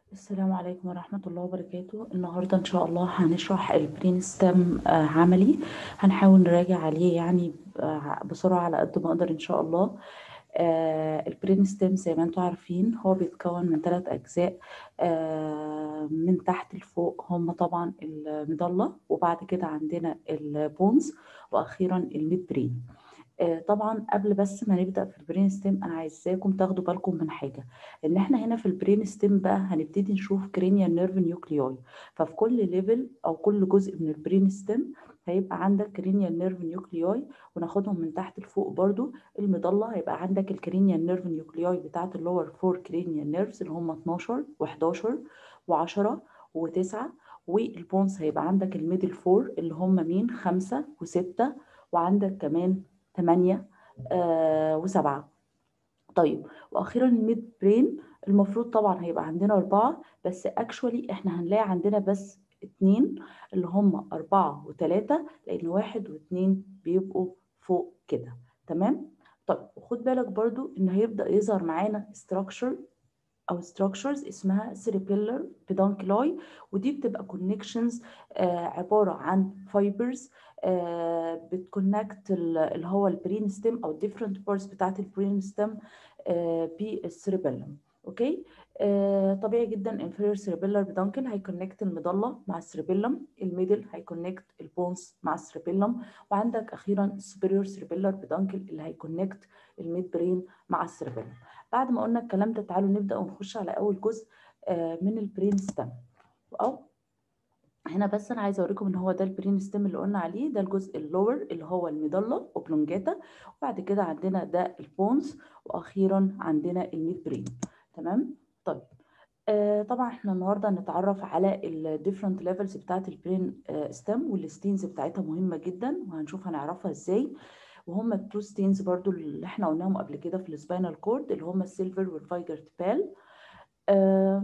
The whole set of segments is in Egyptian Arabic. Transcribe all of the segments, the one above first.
السلام عليكم ورحمة الله وبركاته النهاردة إن شاء الله هنشرح البرين ستام آه، عملي هنحاول نراجع عليه يعني آه، بسرعة على قد ما أقدر إن شاء الله آه، البرين ستام زي ما انتم عارفين هو بيتكون من ثلاث أجزاء آه، من تحت لفوق هم طبعا المضلة وبعد كده عندنا البونز وأخيرا الميد برين آه، طبعا قبل بس ما نبدأ في البرين ستيم انا عايزاكم تاخدوا بالكم من حاجة ان احنا هنا في البرين ستيم بقى هنبتدي نشوف كرينيال نيرف نيوكليوي ففي كل ليفل او كل جزء من البرين ستيم هيبقى عندك كرينيال نيرف نيوكليوي وناخدهم من تحت لفوق برضو المظلة هيبقى عندك الكرينيال نيرف نيوكليوي بتاعت اللور فور كرينيال نيرفز اللي هم 12 و11 و10 و9 والبونز هيبقى عندك الميدل فور اللي هم مين خمسة وستة وعندك كمان ثمانية آه وسبعة طيب واخيرا الميد برين المفروض طبعا هيبقى عندنا اربعة بس اكشولي احنا هنلاقي عندنا بس اتنين اللي هم اربعة وتلاتة لان واحد واتنين بيبقوا فوق كده تمام طيب خد بالك برضو ان هيبدأ يظهر معانا structure او structures اسمها cerebellar pedunculoy ودي بتبقى connections آه عبارة عن fibers آه بتكونكت اللي هو البرين ستيم او different parts بتاعت البرين ستيم آه بالسيربيلم اوكي آه طبيعي جدا inferior cerebellar peduncle هيكونكت المضلة مع السيربيلم الميدل هيكونكت البونز مع السيربيلم وعندك اخيرا superior cerebellar peduncle اللي هيكونكت الميد برين مع السيربيلم بعد ما قلنا الكلام ده تعالوا نبدأ ونخش على أول جزء من البرين ستام أو هنا بس أنا عايزة أوريكم إن هو ده البرين ستام اللي قلنا عليه ده الجزء اللور اللي هو الميدالة وبلونجاتا وبعد كده عندنا ده البونز وأخيرا عندنا الميد برين تمام طيب آه طبعا احنا النهارده هنتعرف على الديفرنت ليفلز بتاعت البرين آه ستام والستينز بتاعتها مهمه جدا وهنشوف هنعرفها ازاي وهم التو ستينز برضو اللي احنا قلناهم قبل كده في السباينال كورد اللي هم السيلفر والفايجرت بال آه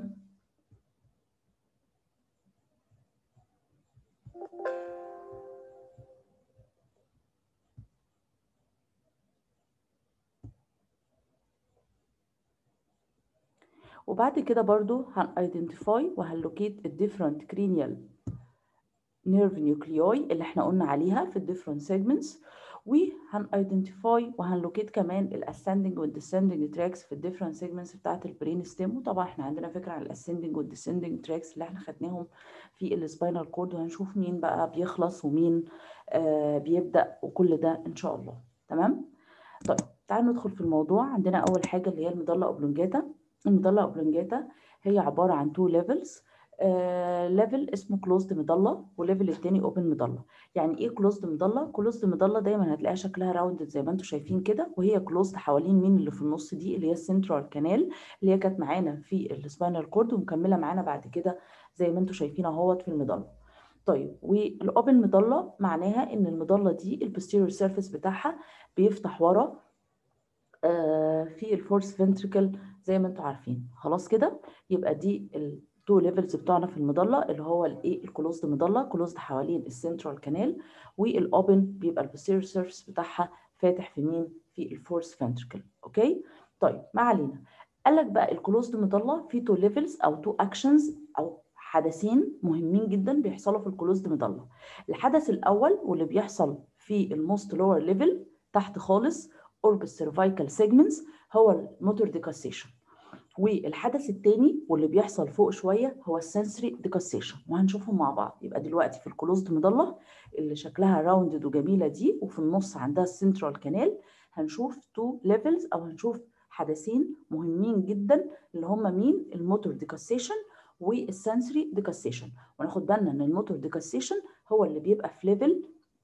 وبعد كده برضو هن identify وهنلوكيت الديفرنت cranial nerve nuclei اللي احنا قلنا عليها في الديفرنت segments وهن ايدنتيفاي وهنلوكيت كمان الاسcending والديسcending تراكس في الديفرنت سيجمنتس بتاعت البرين ستيم وطبعا احنا عندنا فكره عن الاسcending والديسcending تراكس اللي احنا خدناهم في السباينال كورد وهنشوف مين بقى بيخلص ومين آه بيبدا وكل ده ان شاء الله تمام طيب تعالوا ندخل في الموضوع عندنا اول حاجه اللي هي المضله اوبلونجاتا المضله اوبلونجاتا هي عباره عن تو ليفلز ليفل uh, اسمه كلوزد مضله وليفل التاني اوبن مضله يعني ايه كلوزد مضله كلوزد مضله دايما هتلاقيها شكلها راوندد زي ما انتم شايفين كده وهي كلوزد حوالين مين اللي في النص دي اللي هي السنترال كانال اللي هي كانت معانا في السباينال كورد ومكمله معانا بعد كده زي ما انتم شايفين اهوت في المضله طيب والاوبن مضله معناها ان المضله دي البوستيريور سيرفيس بتاعها بيفتح ورا uh, في الفورس فنتريكل زي ما انتم عارفين خلاص كده يبقى دي التو ليفلز بتوعنا في المضله اللي هو الايه الكلوزد مضله كلوزد حوالين السنترال كانال والاوبن بيبقى البوستيريور سيرفيس بتاعها فاتح في مين في الفورس فنتريكل اوكي طيب ما علينا قال لك بقى الكلوزد مضله في تو ليفلز او تو اكشنز او حدثين مهمين جدا بيحصلوا في الكلوزد مضله الحدث الاول واللي بيحصل في الموست لور ليفل تحت خالص قرب السيرفايكال سيجمنتس هو الموتور ديكاسيشن والحدث الثاني واللي بيحصل فوق شويه هو السنسوري ديكاسيشن وهنشوفهم مع بعض يبقى دلوقتي في الكلوزد مضله اللي شكلها راوندد وجميله دي وفي النص عندها السنترال كانال هنشوف تو ليفلز او هنشوف حدثين مهمين جدا اللي هم مين الموتور ديكاسيشن والسنسوري ديكاسيشن وناخد بالنا ان الموتور ديكاسيشن هو اللي بيبقى في ليفل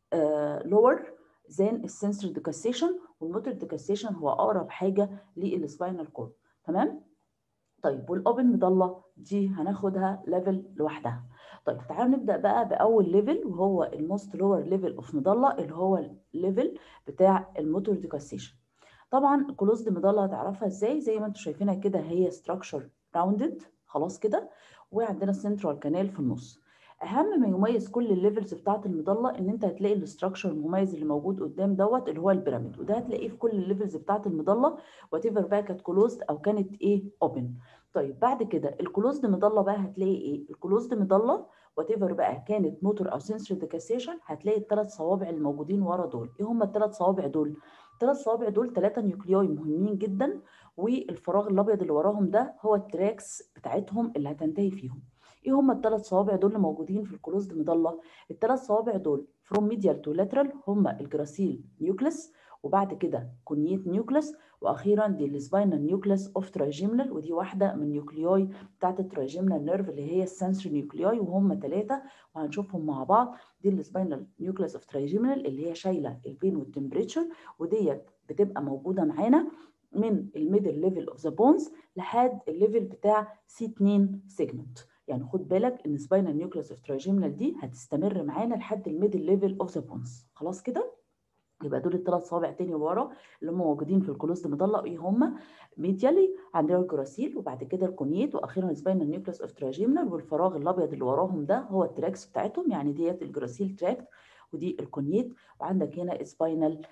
لور زان السنسوري ديكاسيشن والموتور ديكاسيشن هو اقرب حاجه للسباينال كورد تمام طيب والاوبن مضله دي هناخدها ليفل لوحدها طيب تعالوا نبدا بقى باول ليفل وهو الموست لور ليفل اوف مضله اللي هو الليفل بتاع الموتور ديكاسيشن طبعا الكلوزد مضله هتعرفها ازاي زي ما انتم شايفينها كده هي ستراكشر راوندد خلاص كده وعندنا السنترال كانال في النص اهم ما يميز كل الليفلز بتاعه المضله ان انت هتلاقي الاستراكشر المميز اللي موجود قدام دوت اللي هو البيراميد وده هتلاقيه في كل الليفلز بتاعه المضله وات ايفر بقى كانت كلوزد او كانت ايه اوبن طيب بعد كده الكلوزد مضله بقى هتلاقي ايه الكلوزد مضله وات ايفر بقى كانت موتور او سنسوري ديكاسيشن هتلاقي الثلاث صوابع الموجودين ورا دول ايه هم الثلاث صوابع دول الثلاث صوابع دول ثلاثه نيوكليوي مهمين جدا والفراغ الابيض اللي وراهم ده هو التراكس بتاعتهم اللي هتنتهي فيهم ايه هم الثلاث صوابع دول اللي موجودين في الكلوزد مضله الثلاث صوابع دول فروم ميديال تو لاترال هم الجراسيل نيوكلس وبعد كده كونيت نيوكلس واخيرا دي السباينال نيوكلس اوف ترايجيمنال ودي واحده من النيوكليوي بتاعت الترايجيمنال نيرف اللي هي السنسوري نيوكليوي وهم ثلاثه وهنشوفهم مع بعض دي السباينال نيوكلس اوف ترايجيمنال اللي هي شايله البين والتمبريتشر وديت بتبقى موجوده معانا من الميدل ليفل اوف ذا بونز لحد الليفل بتاع سي 2 سيجمنت يعني خد بالك ان سباينال نيوكلس اوف ترايجيمنال دي هتستمر معانا لحد الميدل ليفل اوف ذا بونز خلاص كده يبقى دول الثلاث صوابع تاني ورا اللي هم موجودين في الكولوزد مضلق ايه هم ميديالي عندنا الجراسيل وبعد كده الكونيت واخيرا سباينال نيوكلس اوف تراجيمنال والفراغ الابيض اللي وراهم ده هو التراكس بتاعتهم يعني ديت الجراسيل تراكت ودي الكونيت وعندك هنا سباينال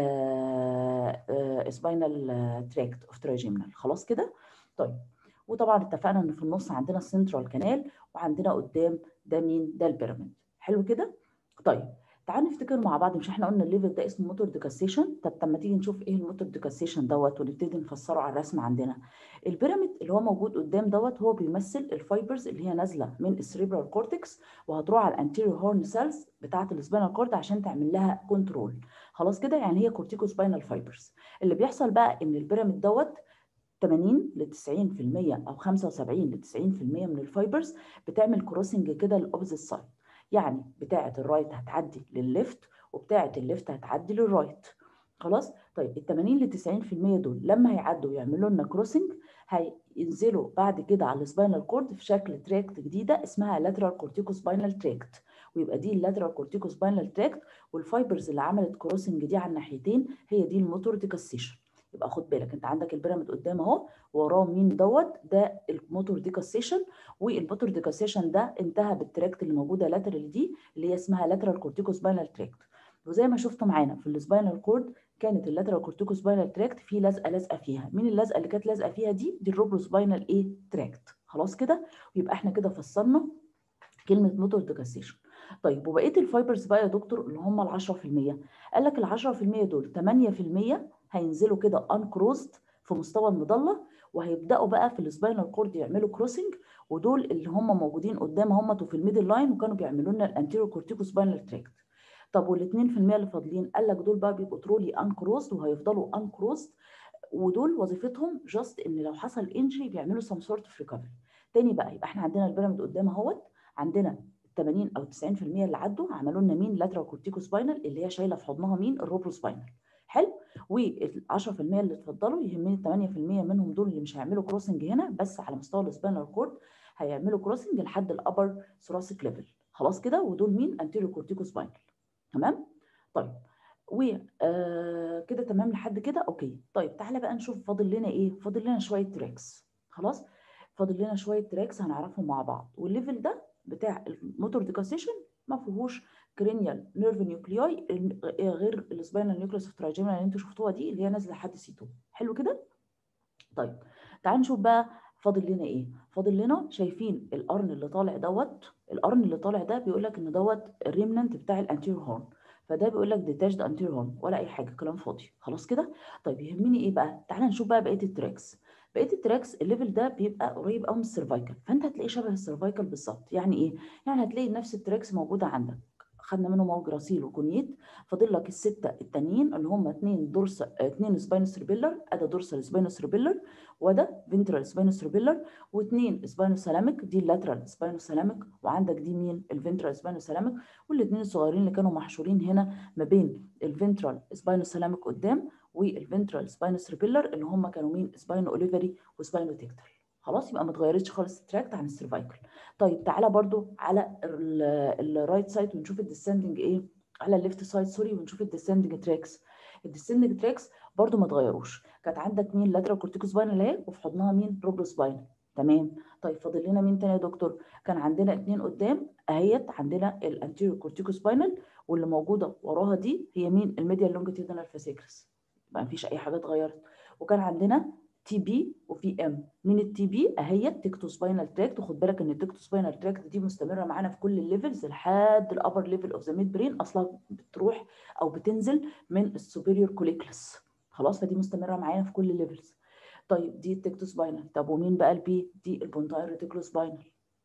سباينال تراكت اوف تراجيمنال خلاص كده طيب وطبعا اتفقنا ان في النص عندنا السنترال كانال وعندنا قدام ده مين ده البيراميد حلو كده طيب تعال نفتكر مع بعض مش احنا قلنا الليفل ده اسمه موتور ديكاسيشن طب لما تيجي نشوف ايه الموتور ديكاسيشن دوت ونبتدي نفسره على الرسم عندنا البيراميد اللي هو موجود قدام دوت هو بيمثل الفايبرز اللي هي نازله من السريبرال كورتكس وهتروح على الانتيريور هورن سيلز بتاعه السباينال كورد عشان تعمل لها كنترول خلاص كده يعني هي كورتيكو سباينال فايبرز اللي بيحصل بقى ان البيراميد دوت 80 ل 90% او 75 ل 90% من الفايبرز بتعمل كروسنج كده للاوبزيت سايد يعني بتاعه الرايت هتعدي للليفت وبتاعه الليفت هتعدي للرايت خلاص طيب ال 80 ل 90% دول لما هيعدوا يعملوا لنا كروسنج هينزلوا بعد كده على السباينال كورد في شكل تراكت جديده اسمها لاترال كورتيكو سباينال تراكت ويبقى دي اللاترال كورتيكو سباينال تراكت والفايبرز اللي عملت كروسنج دي على الناحيتين هي دي الموتور ديكاسيشن يبقى خد بالك انت عندك البيراميد قدام اهو وراه مين دوت ده الموتور ديكاسيشن والموتور ديكاسيشن ده انتهى بالتراكت اللي موجوده لاترال دي اللي هي اسمها لاترال كورتيكو سباينال تراكت وزي ما شفتوا معانا في السباينال كورد كانت اللاترال كورتيكو سباينال تراكت في لزقه لازقه فيها مين اللزقه اللي كانت لازقه فيها دي دي الروبرو سباينال ايه تراكت خلاص كده ويبقى احنا كده فسرنا كلمه موتور ديكاسيشن طيب وبقيه الفايبرز بقى يا دكتور اللي هم ال 10% قال لك ال 10% دول 8% هينزلوا كده انكروزد في مستوى المضله وهيبداوا بقى في السباينال كورد يعملوا كروسنج ودول اللي هم موجودين قدام هم في الميدل لاين وكانوا بيعملوا لنا الانتيرو كورتيكو سباينال تراكت طب وال 2% اللي فاضلين قال لك دول بقى بيبقوا ترولي انكروزد وهيفضلوا انكروزد ودول وظيفتهم جاست ان لو حصل انجري بيعملوا سم سورت اوف ريكفري تاني بقى يبقى احنا عندنا البيراميد قدام اهوت عندنا 80 او 90% اللي عدوا عملوا لنا مين لاترال كورتيكو سباينال اللي هي شايله في حضنها مين الروبرو سباينال حلو وال 10% اللي اتفضلوا يهمني 8% منهم دول اللي مش هيعملوا كروسنج هنا بس على مستوى السباينال كورد هيعملوا كروسنج لحد الابر ثوراسيك ليفل خلاص كده ودول مين انتيريو كورتيكو سباينال تمام طيب و آه كده تمام لحد كده اوكي طيب تعالى بقى نشوف فاضل لنا ايه فاضل لنا شويه تراكس خلاص فاضل لنا شويه تراكس هنعرفهم مع بعض والليفل ده بتاع الموتور ديكاسيشن ما فيهوش كرينيال نيرف نيوكليوي غير السباينال نيوكليوس اوف تراجيمنال اللي انتوا شفتوها دي اللي هي نازله لحد سي 2 حلو كده طيب تعالوا نشوف بقى فاضل لنا ايه فاضل لنا شايفين القرن اللي طالع دوت القرن اللي طالع ده بيقول لك ان دوت الريمننت بتاع الانتيريور هورن فده بيقول لك ديتاشد انتيريور هورن ولا اي حاجه كلام فاضي خلاص كده طيب يهمني ايه بقى تعالى نشوف بقى بقيه التراكس بقيه التراكس الليفل ده بيبقى قريب قوي من السيرفايكل فانت هتلاقيه شبه السيرفايكل بالظبط يعني ايه يعني هتلاقي نفس التراكس موجوده عندك خدنا منهم اهو جراسيل وكونيت فاضل لك السته التانيين اللي هم اثنين دورس اثنين سباينوس ريبيلر ادا دورسال سباينوس ريبيلر وده فينترال سباينوس ريبيلر واثنين سباينوس سلامك دي اللاترال سباينوس سلامك وعندك دي مين الفينترال سباينوس سلامك والاثنين الصغيرين اللي كانوا محشورين هنا ما بين الفينترال سباينوس سلامك قدام والفينترال سباينوس ريبيلر اللي هم كانوا مين سباينو اوليفري وسباينو تكتل خلاص يبقى ما اتغيرتش خالص التراكت عن السيرفايكل طيب تعالى برضو على الرايت سايد ونشوف الديسندنج ايه على الليفت سايد سوري ونشوف الديسندنج تراكس الديسندنج تراكس برضو ما اتغيروش كانت عندك مين لاترال كورتيكو سباينال اهي وفي حضنها مين روبرو سباينال تمام طيب فاضل لنا مين تاني يا دكتور كان عندنا اتنين قدام اهيت عندنا الانتيريور كورتيكو سباينال واللي موجوده وراها دي هي مين الميديال لونجيتيودنال فاسيكرس ما فيش اي حاجه اتغيرت وكان عندنا تي بي وفي ام مين التي بي اهي التكتو سباينال تراكت وخد بالك ان التكتو سباينال تراكت دي مستمره معانا في كل الليفلز لحد الابر ليفل اوف ذا ميد برين اصلا بتروح او بتنزل من السوبيريور كوليكلس خلاص فدي مستمره معانا في كل الليفلز طيب دي التكتو سباينال طب ومين بقى البي دي البونتاير ريتيكولو سباينال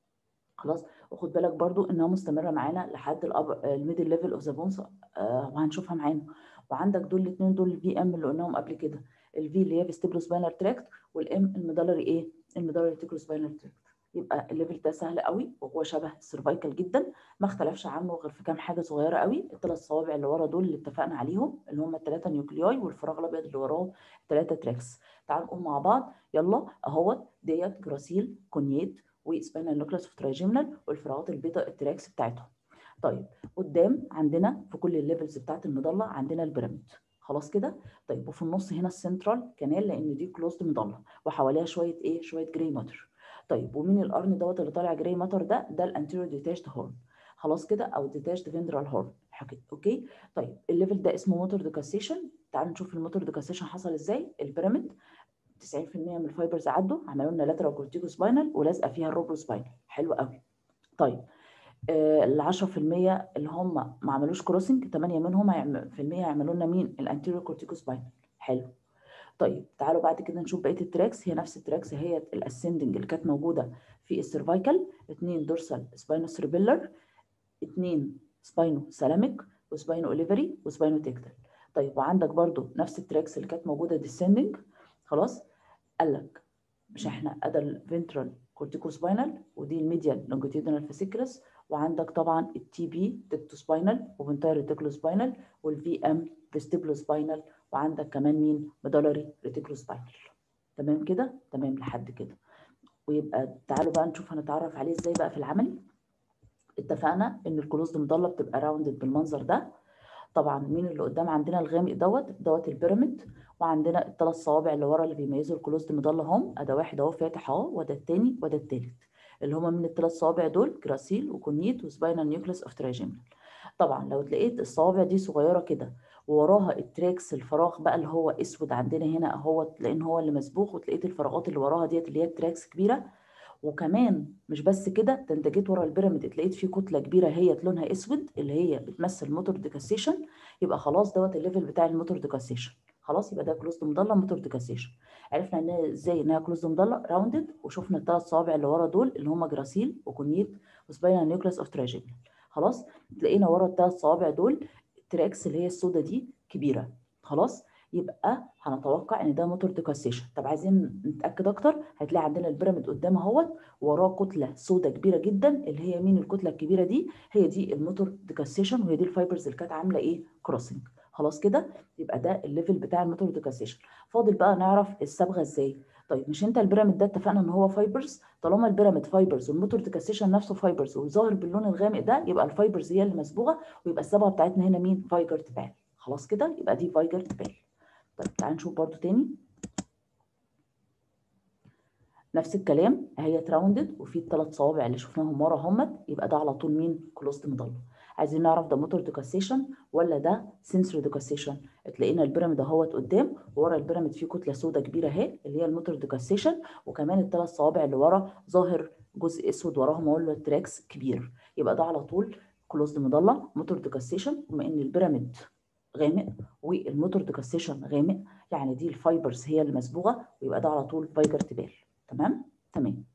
خلاص وخد بالك برضو انها مستمره معانا لحد الميدل ليفل اوف ذا بونز وهنشوفها معانا وعندك دول الاثنين دول الفي ام اللي قلناهم قبل كده الفي اللي هي فيستيبلو سباينال تراكت والام الميدالري ايه الميدالري ريتيكولو سباينال تراكت يبقى الليفل ده سهل قوي وهو شبه السيرفايكال جدا ما اختلفش عنه غير في كام حاجه صغيره قوي الثلاث صوابع اللي ورا دول اللي اتفقنا عليهم اللي هم الثلاثه نيوكلياي والفراغ الابيض اللي وراهم ثلاثه تراكس تعالوا نقول مع بعض يلا اهوت ديت جراسيل كونيت وسباينال نوكلاس اوف ترايجيمنال والفراغات البيضاء التراكس بتاعتهم طيب قدام عندنا في كل الليفلز بتاعت المضله عندنا البيراميد خلاص كده طيب وفي النص هنا السنترال كانال لان دي كلوزد مضله وحواليها شويه ايه شويه جراي ماتر طيب ومين القرن دوت اللي طالع جراي ماتر ده ده الانتيريور ديتاشد هورن خلاص كده او ديتاشد فيندرال هورن اوكي طيب الليفل ده اسمه موتور ديكاسيشن تعالوا نشوف الموتور ديكاسيشن حصل ازاي البيراميد 90% من الفايبرز عدوا عملوا لنا لاترال كورتيكو سباينال ولازقه فيها الروبرو سباينال حلو قوي طيب آه ال 10% اللي هم ما عملوش كروسنج 8 منهم في المية هيعملوا لنا مين الانتيريور كورتيكو سباينال حلو طيب تعالوا بعد كده نشوف بقيه التراكس هي نفس التراكس هي الاسندنج اللي كانت موجوده في السيرفايكال اثنين دورسال سباينو سيربيلر اثنين سباينو سلاميك وسباينو اوليفري وسباينو تكتل طيب وعندك برضو نفس التراكس اللي كانت موجوده ديسندنج خلاص قال لك مش احنا ادى الفنترال كورتيكو سباينال ودي الميديال لونجيتيودينال فاسيكولس وعندك طبعا التي بي تكتو سباينال وبنتاير ريتيكولو سباينال والفي ام فيستيبلو سباينال وعندك كمان مين ميدالري ريتيكولو سباينال تمام كده تمام لحد كده ويبقى تعالوا بقى نشوف هنتعرف عليه ازاي بقى في العملي اتفقنا ان الكلوزد مضله بتبقى راوندد بالمنظر ده طبعا مين اللي قدام عندنا الغامق دوت دوت البيراميد وعندنا الثلاث صوابع اللي ورا اللي بيميزوا الكلوزد مضله هم ادا واحد اهو فاتح اهو وده الثاني وده الثالث اللي هما من الثلاث صوابع دول جراسيل وكونيت وسباينال نيوكليس اوف تراجيمنال طبعا لو لقيت الصوابع دي صغيره كده ووراها التراكس الفراغ بقى اللي هو اسود عندنا هنا اهوت لان هو اللي مسبوخ وتلاقيت الفراغات اللي وراها ديت اللي هي التراكس كبيره وكمان مش بس كده ده انت جيت ورا البيراميد اتلاقيت فيه كتله كبيره هي لونها اسود اللي هي بتمثل موتور ديكاسيشن يبقى خلاص دوت الليفل بتاع الموتور ديكاسيشن خلاص يبقى ده كلوزد مضله موتور ديكاسيشن عرفنا انها ازاي انها كلوزد مضله راوندد وشفنا الثلاث صوابع اللي ورا دول اللي هم جراسيل وكونيت وسباينال نيوكليس اوف تراجينال خلاص لقينا ورا الثلاث صوابع دول التراكس اللي هي السوداء دي كبيره خلاص يبقى هنتوقع ان ده موتور ديكاسيشن طب عايزين نتاكد اكتر هتلاقي عندنا البيراميد قدام اهوت وراه كتله سوداء كبيره جدا اللي هي مين الكتله الكبيره دي هي دي الموتور ديكاسيشن وهي دي الفايبرز اللي كانت عامله ايه كروسنج خلاص كده يبقى ده الليفل بتاع الموتور ديكاسيشن فاضل بقى نعرف الصبغه ازاي طيب مش انت البيراميد ده اتفقنا ان هو فايبرز طالما البيراميد فايبرز والموتور ديكاسيشن نفسه فايبرز وظاهر باللون الغامق ده يبقى الفايبرز هي اللي مسبوغه ويبقى الصبغه بتاعتنا هنا مين فايجر تبال خلاص كده يبقى دي فايجر تبال طيب تعال نشوف برضو تاني نفس الكلام اهي تراوندد وفي الثلاث صوابع اللي شفناهم ورا همت يبقى ده على طول مين كلوزد مضله عايزين نعرف ده موتور ديكاسيشن ولا ده سنسوري ديكاسيشن تلاقينا البيراميد اهوت قدام ورا البيراميد فيه كتله سوداء كبيره اهي اللي هي الموتور ديكاسيشن وكمان الثلاث صوابع اللي ورا ظاهر جزء اسود وراهم اقول له التراكس كبير يبقى ده على طول كلوزد مضله موتور ديكاسيشن بما ان البيراميد غامق والموتور ديكاسيشن غامق يعني دي الفايبرز هي اللي مسبوغه ويبقى ده على طول فايجر تبال تمام تمام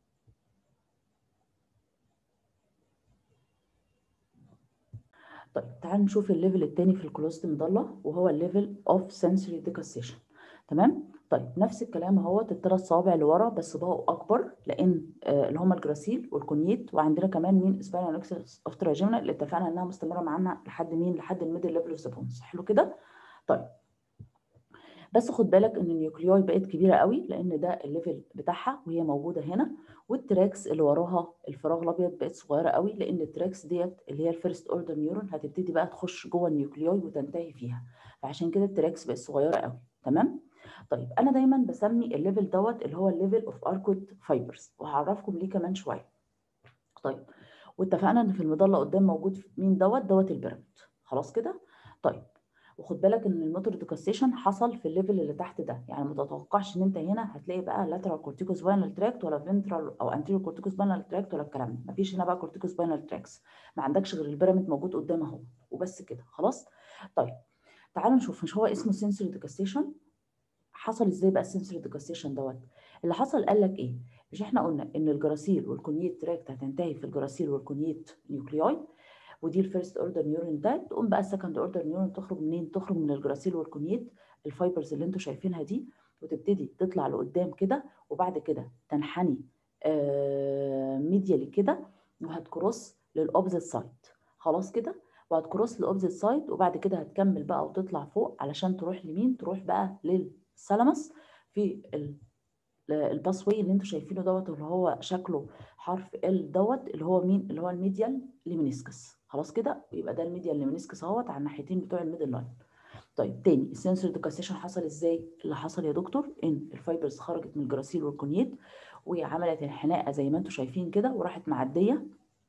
طيب تعال نشوف الليفل الثاني في الكلوزد مضله وهو الليفل اوف سنسوري ديكاسيشن تمام طيب نفس الكلام اهوت الثلاث صوابع اللي ورا بس بقوا اكبر لان آه اللي هم الجراسيل والكونيت وعندنا كمان مين سباينال نوكسس اوف تراجيمنا اللي اتفقنا انها مستمره معانا لحد مين لحد الميدل ليفل اوف ذا بونز حلو كده طيب بس خد بالك ان النيوكليوي بقت كبيره قوي لان ده الليفل بتاعها وهي موجوده هنا والتراكس اللي وراها الفراغ الابيض بقت صغيره قوي لان التراكس ديت اللي هي الفيرست اوردر نيورون هتبتدي بقى تخش جوه النيوكليوي وتنتهي فيها فعشان كده التراكس بقت صغيره قوي تمام طيب انا دايما بسمي الليفل دوت اللي هو الليفل اوف اركود فايبرز وهعرفكم ليه كمان شويه طيب واتفقنا ان في المظله قدام موجود مين دوت دوت البيراميد خلاص كده طيب وخد بالك ان الموتور ديكاستيشن حصل في الليفل اللي تحت ده يعني ما تتوقعش ان انت هنا هتلاقي بقى لاترال كورتيكوس سباينال تراكت ولا فنترال او انتيريور كورتيكوس سباينال تراكت ولا الكلام ده مفيش هنا بقى كورتيكوس سباينال تراكس ما عندكش غير البيراميد موجود قدام اهو وبس كده خلاص طيب تعالوا نشوف مش هو اسمه سنسوري ديكاستيشن حصل ازاي بقى السنسوري ديكاستيشن دوت اللي حصل قال لك ايه مش احنا قلنا ان الجراسيل والكونيت تراكت هتنتهي في الجراسيل والكونيت نيوكلياي ودي الفيرست اوردر نيورون ده تقوم بقى السكند اوردر نيورون تخرج منين تخرج من الجراسيل والكونيت الفايبرز اللي انتوا شايفينها دي وتبتدي تطلع لقدام كده وبعد كده تنحني آه ميديالي كده وهتكروس للاوبزيت سايد خلاص كده وهتكروس للاوبزيت سايد وبعد كده هتكمل بقى وتطلع فوق علشان تروح لمين تروح بقى للثالاموس في الباس واي اللي انتوا شايفينه دوت اللي هو شكله حرف ال دوت اللي هو مين اللي هو الميديال ليمينيسكس خلاص كده يبقى ده الميديال ليمينيسكس اهوت على الناحيتين بتوع الميدل لاين طيب تاني السنسور ديكاستيشن حصل ازاي اللي حصل يا دكتور ان الفايبرز خرجت من الجراسيل والكونيت وعملت انحناء زي ما انتوا شايفين كده وراحت معديه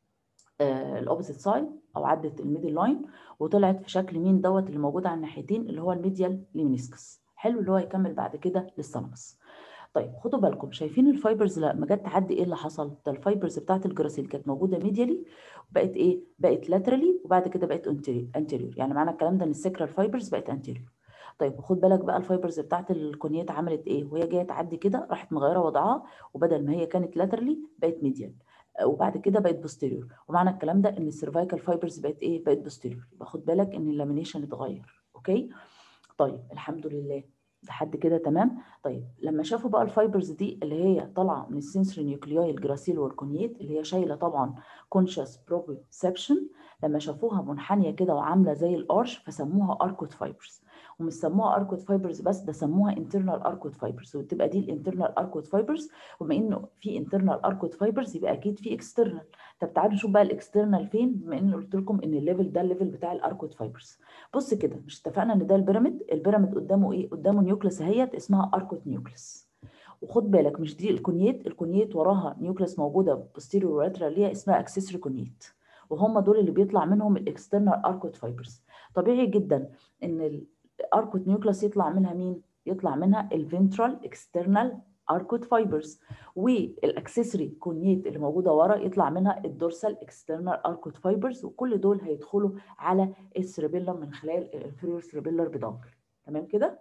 آه الاوبوزيت سايد او عدت الميدل لاين وطلعت في شكل مين دوت اللي موجود على الناحيتين اللي هو الميديال ليمينيسكس حلو اللي هو هيكمل بعد كده للثالاموس طيب خدوا بالكم شايفين الفايبرز لما جت تعدي ايه اللي حصل ده الفايبرز بتاعت الجراسيل كانت موجوده ميديالي وبقت ايه بقت لاترالي وبعد كده بقت انتيريور يعني معنى الكلام ده ان السكرال فايبرز بقت انتيريور طيب خد بالك بقى الفايبرز بتاعت الكونيات عملت ايه وهي جايه تعدي كده راحت مغيره وضعها وبدل ما هي كانت لاترالي بقت ميديال وبعد كده بقت بوستيريور ومعنى الكلام ده ان السيرفايكال فايبرز بقت ايه بقت بوستيريور يبقى خد بالك ان اللامينيشن اتغير اوكي طيب الحمد لله لحد كده تمام طيب لما شافوا بقى الفايبرز دي اللي هي طالعه من السنسوري نيوكلياي الجراسيل والكونيت اللي هي شايله طبعا كونشس بروبسبشن لما شافوها منحنيه كده وعامله زي الارش فسموها اركوت فايبرز ومش سموها اركوت فايبرز بس ده سموها انترنال اركوت فايبرز وتبقى دي الانترنال اركوت فايبرز وبما انه في انترنال اركوت فايبرز يبقى اكيد في اكسترنال طب تعالوا نشوف بقى الاكسترنال فين بما ان قلت لكم ان الليفل ده الليفل بتاع الاركوت فايبرز بص كده مش اتفقنا ان ده البيراميد البيراميد قدامه ايه قدامه نيوكليس اهيت اسمها اركوت نيوكليس وخد بالك مش دي الكونيت الكونيت وراها نيوكليس موجوده بوستيريور ولاترال ليها اسمها اكسسوري كونيت وهم دول اللي بيطلع منهم الاكسترنال اركوت فايبرز طبيعي جدا ان الاركوت نيوكليس يطلع منها مين يطلع منها الفنترال اكسترنال اركوت فايبرز والاكسسوري كونيت اللي موجوده ورا يطلع منها الدورسال اكسترنال اركوت فايبرز وكل دول هيدخلوا على السيربيلم من خلال الانفيريور سيربيلر بدانكل تمام كده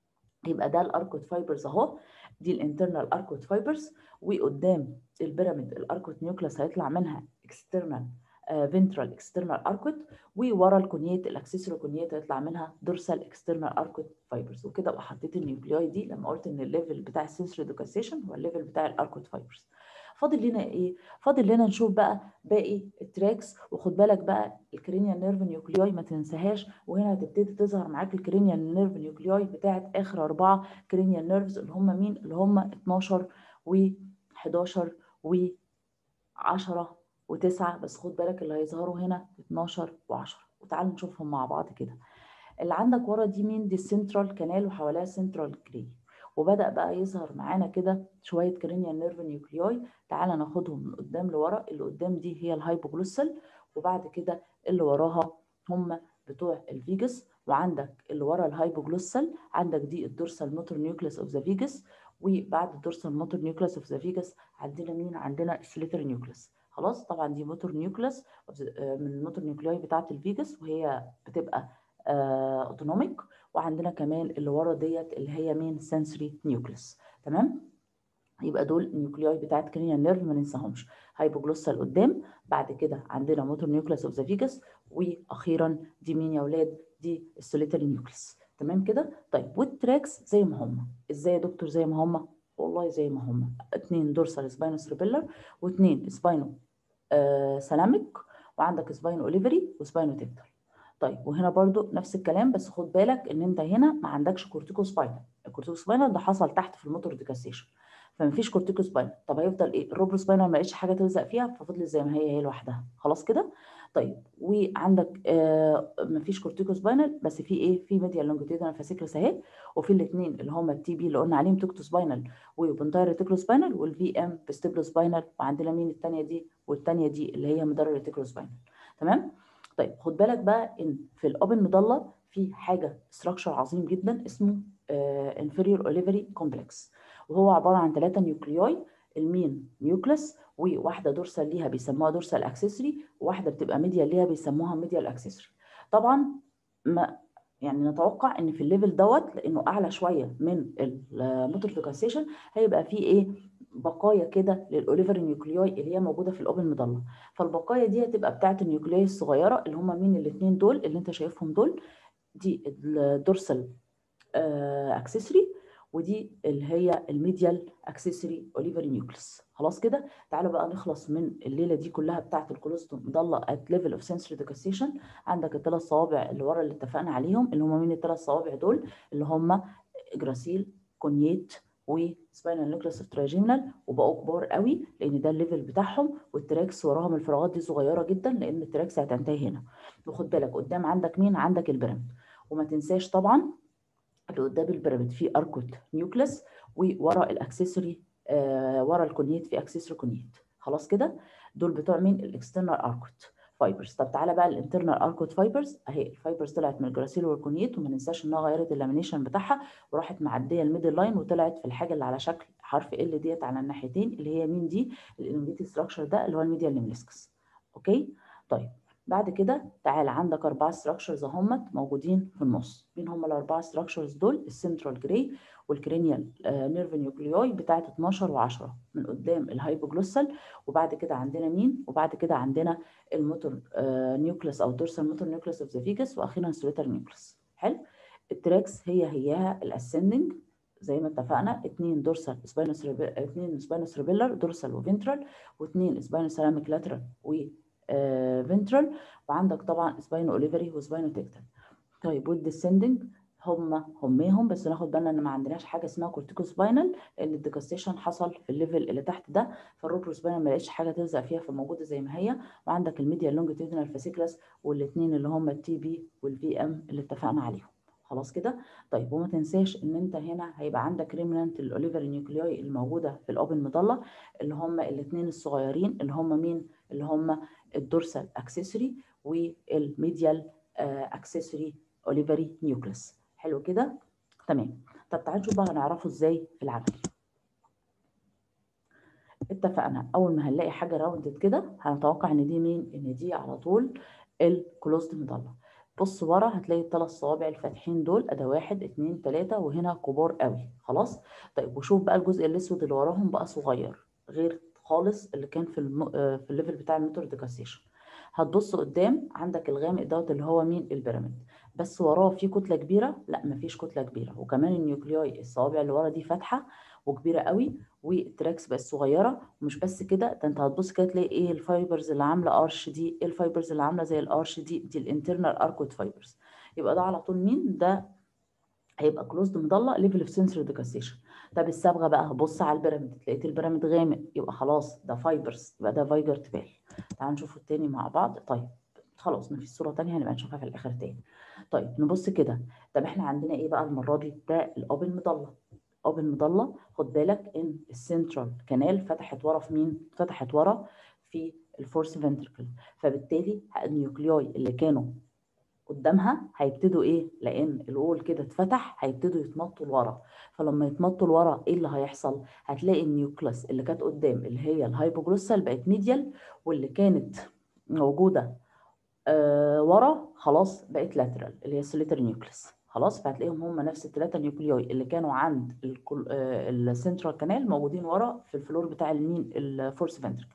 يبقى ده الاركوت فايبرز اهو دي الانترنال اركوت فايبرز وقدام البيراميد الاركوت نيوكليس هيطلع منها اكسترنال فنترال اكسترنال اركوت وورا الكونيات الاكسسوري كونيات هيطلع منها دورسال اكسترنال اركوت فايبرز وكده ابقى حطيت النيوكلياي دي لما قلت ان الليفل بتاع السنسوري دوكاسيشن هو الليفل بتاع الاركوت فايبرز فاضل لنا ايه فاضل لنا نشوف بقى باقي التراكس وخد بالك بقى الكرينيال نيرف نيوكلياي ما تنساهاش وهنا هتبتدي تظهر معاك الكرينيال نيرف نيوكلياي بتاعت اخر اربعه كرينيال نيرفز اللي هم مين اللي هم 12 و11 و10 و9 بس خد بالك اللي هيظهروا هنا 12 و10 وتعال نشوفهم مع بعض كده اللي عندك ورا دي مين دي السنترال كانال وحواليها سنترال كري وبدا بقى يظهر معانا كده شويه كرينيال نيرف نيوكلياي تعالى ناخدهم من قدام لورا اللي قدام دي هي الهايبوجلوسال وبعد كده اللي وراها هم بتوع الفيجس وعندك اللي ورا الهايبوجلوسال عندك دي الدورسال موتور نيوكليس اوف ذا فيجس وبعد الدورسال موتور نيوكليس اوف ذا فيجس عندنا مين عندنا السليتر نيوكليس خلاص طبعا دي موتور نيوكليس من الموتور نيوكلياي بتاعه الفيجس وهي بتبقى اوتونوميك وعندنا كمان اللي ورا ديت اللي هي مين سنسوري نيوكليس تمام يبقى دول النيوكلياي بتاعت كرينيال نيرف ما ننساهمش هايبوجلوسال قدام بعد كده عندنا موتور نيوكليس اوف ذا فيجس واخيرا دي مين يا اولاد دي السوليتري نيوكليس تمام كده طيب والتراكس زي ما هم ازاي يا دكتور زي ما هم والله زي ما هم اتنين دورسال سباينو سيربيلر واثنين سباينو آه سلاميك وعندك سباينو اوليفري وسباينو تكتل طيب وهنا برضو نفس الكلام بس خد بالك ان انت هنا ما عندكش كورتيكو سباينال الكورتيكو سباينال ده حصل تحت في الموتور ديكاستيشن فمفيش كورتيكو سباينال طب هيفضل ايه الروبرو سباينال ما لقيتش حاجه تلزق فيها ففضلت زي ما هي هي لوحدها خلاص كده طيب وعندك آه مفيش كورتيكو سباينال بس في ايه في ميديال لونجيتيودنال فاسيكلس اهي وفي الاثنين اللي هم التي بي اللي قلنا عليهم توكتو سباينال وبنتاير ريتيكولو سباينال والفي ام فيستيبلو سباينال وعندنا مين الثانيه دي والثانيه دي اللي هي مدار ريتيكولو سباينال تمام طيب خد بالك بقى ان في الاوبن مضله في حاجه ستراكشر عظيم جدا اسمه انفيريور اوليفري كومبلكس وهو عباره عن ثلاثه نيوكليوي المين نيوكلس وواحده دورسال ليها بيسموها دورسال اكسسوري وواحده بتبقى ميديال ليها بيسموها ميديال اكسسوري طبعا ما يعني نتوقع ان في الليفل دوت لانه اعلى شويه من الموتور ديكاستيشن هيبقى فيه ايه بقايا كده للاوليفر نيوكليوي اللي هي موجوده في الاوبن مضله فالبقايا دي هتبقى بتاعه النيوكليوي الصغيره اللي هم مين الاثنين دول اللي انت شايفهم دول دي الدورسال اكسسوري ودي اللي هي الميديال اكسسوري اوليفر نيوكليس خلاص كده تعالوا بقى نخلص من الليله دي كلها بتاعه الكولوستوم مضله ات ليفل اوف سنسوري ديكاستيشن عندك الثلاث صوابع اللي ورا اللي اتفقنا عليهم اللي هم مين الثلاث صوابع دول اللي هم جراسيل كونيت وسباينال نيوكليس تراجيمنال وبقوا كبار قوي لان ده الليفل بتاعهم والتراكس وراهم الفراغات دي صغيره جدا لان التراكس هتنتهي هنا وخد بالك قدام عندك مين عندك البيراميد وما تنساش طبعا اللي قدام البيراميد في اركوت نيوكليس وورا الاكسسوري آه ورا الكونيت في اكسسوري كونيت خلاص كده دول بتوع مين الاكسترنال اركوت فايبرز طب تعالى بقى الانترنال اركوت فايبرز اهي الفايبرز طلعت من الجراسيل والكونيت وما ننساش انها غيرت اللامينيشن بتاعها وراحت معديه الميدل لاين وطلعت في الحاجه اللي على شكل حرف ال ديت على الناحيتين اللي هي مين دي الانوميتي ستراكشر ده اللي هو الميديال نيمليسكس اوكي طيب بعد كده تعالى عندك اربعه ستراكشرز اهمت موجودين في النص مين هم الاربعه ستراكشرز دول السنترال جراي والكرينيال نيرف نيوكليوي بتاعت 12 و10 من قدام الهايبوجلوسال وبعد كده عندنا مين وبعد كده عندنا الموتور نيوكليس او دورسال موتور نيوكليس اوف ذا فيجاس واخيرا سوليتر نيوكليس حلو التراكس هي هياها الاسندنج زي ما اتفقنا اثنين دورسال سباينوس اثنين سباينوس ريبيلر دورسال وفنترال واثنين سباينوس سيراميك لاترال و فنترال وعندك طبعا سباينو اوليفري وسباينو تكتل طيب والديسندنج هم هميهم بس ناخد بالنا ان ما عندناش حاجه اسمها كورتيكو سباينال لان الديكاستيشن حصل في الليفل اللي تحت ده فالروبرو سباينال ما لقيتش حاجه تلزق فيها فموجوده زي ما هي وعندك الميديا لونجيتيودنال فاسيكلاس والاثنين اللي هم التي بي والفي ام اللي اتفقنا عليهم خلاص كده طيب وما تنساش ان انت هنا هيبقى عندك ريمنانت الاوليفر نيوكليوي الموجوده في الاوبن مضله اللي هم الاثنين الصغيرين اللي هم مين اللي هم الدورسال اكسسوري والميديال اكسسوري اوليفري نيوكليس حلو كده تمام طب تعالوا نشوف بقى هنعرفه ازاي في العمل اتفقنا اول ما هنلاقي حاجه راوندد كده هنتوقع ان دي مين ان دي على طول الكلوزد مضله بص ورا هتلاقي الثلاث صوابع الفاتحين دول ادي واحد اتنين تلاته وهنا كبار قوي خلاص طيب وشوف بقى الجزء الاسود اللي وراهم بقى صغير غير خالص اللي كان في الم... في الليفل بتاع الميتور ديكاستيشن هتبص قدام عندك الغامق دوت اللي هو مين البيراميد بس وراه في كتله كبيره لا مفيش كتله كبيره وكمان النيوكليوي الصوابع اللي ورا دي فاتحه وكبيره قوي والتراكس بقت صغيره ومش بس كده ده انت هتبص كده تلاقي ايه الفايبرز اللي عامله ارش دي ايه الفايبرز اللي عامله زي الارش دي دي الانترنال اركوت فايبرز يبقى ده على طول مين ده هيبقى كلوزد مضله ليفل اوف سنسوري ديكاستيشن طب الصبغه بقى بص على البيراميد لقيت البيراميد غامق يبقى خلاص ده فايبرز يبقى ده فايجر تبال تعال نشوف التاني مع بعض طيب خلاص مفيش صوره تانية هنبقى نشوفها في الاخر تاني طيب نبص كده طب احنا عندنا ايه بقى المره دي ده الاوبن مضله اوبن مضله خد بالك ان السنترال كانال فتحت ورا في مين فتحت ورا في الفورس فنتركل فبالتالي النيوكليوي اللي كانوا قدامها هيبتدوا ايه لان الوول كده اتفتح هيبتدوا يتمطوا لورا فلما يتمطوا لورا ايه اللي هيحصل هتلاقي النيوكلس اللي كانت قدام اللي هي الهايبوجلوسال بقت ميديال واللي كانت موجوده آه ورا خلاص بقت لاترال اللي هي السوليتر نيوكلس خلاص فهتلاقيهم هم نفس الثلاثه نيوكليوي اللي كانوا عند السنترال كانال موجودين ورا في الفلور بتاع المين الفورس فنتركل